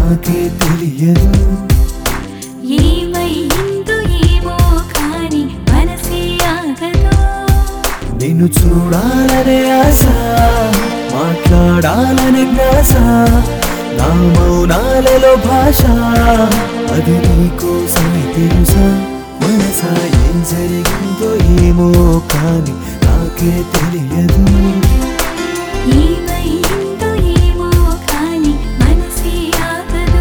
నాకే తెలియదు ఏమైందో ఏమో కానీ మనసే ఆగదు నిన్ను చూడాలనే ఆశ మాట్లాడాలనే జ్ఞాస నా మౌనాలలో భాష అది నీకోసమే తెలుసా మనసా ఏం జరిగిందో ఏమో కానీ నాకే తెలియదు ఏమైందో ఏమో కానీ మనసే ఆగదు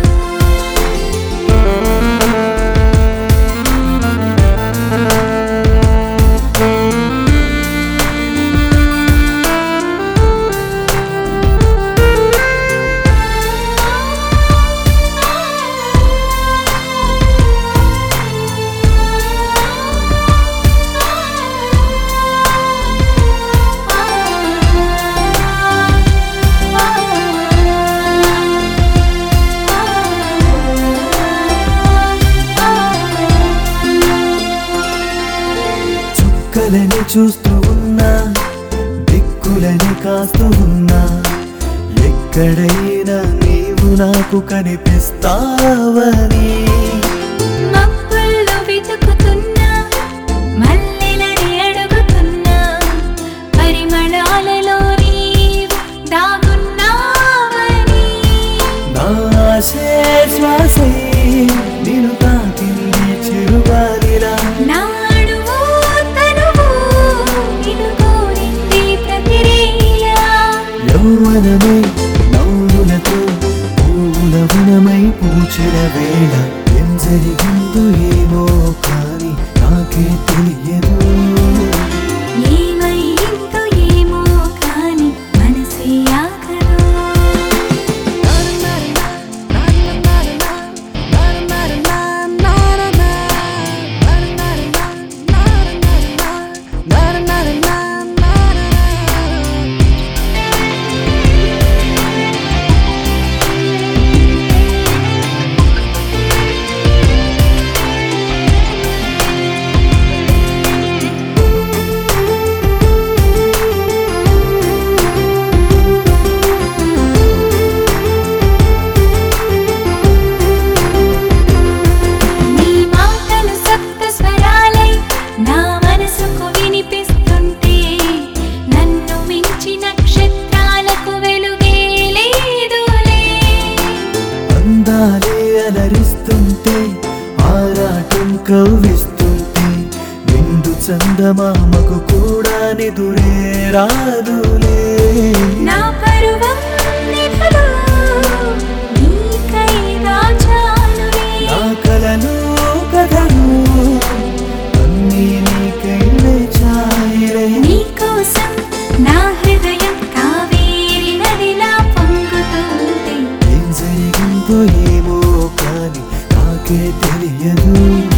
చుక్కలని చూస్తూ ఉన్నా దిక్కులని కాస్తూ ఉన్నా ఎక్కడైనా నీవు నాకు కనిపిస్తావని మబ్బుల్లో వెతుకుతున్నా మల్లెలని అడుగుతున్నా పరిమళాలలో నీవు దాగున్నావని నా ఆశే శ్వాసే నేను తాకింది చిరుగాలిలా నాడువు తనువు నిన్ను కోరింది ప్రతిరేలా యౌవనమై నవ్వులతో పూలవనమై పూచిన వేళ ఏం జరిగిందో ఏమో కానీ నాకే తెలియదు ఏమైందో ఏమో కానీ మనసే ఆగదు నీ మాటలు సప్త స్వరాలై నా మనసుకు వినిపిస్తుంటే నన్ను మించి నక్షత్రాలకు వెలుగే లేదులే అందాలే అలరిస్తుంటే ఆరాటం కవ్విస్తుంటే నిండు చందమామకు కూడా నిదురే రాదులే నా పరువం నిపులు నీకై దాచానులే నా కలలు కథలు అన్నీ నీకైలే చాయిలే నీకోసం నా హృదయం కావేరి నదిలా పొంగుతుంది ఏం జరిగిందో ఏమో కానీ నాకే తెలియదు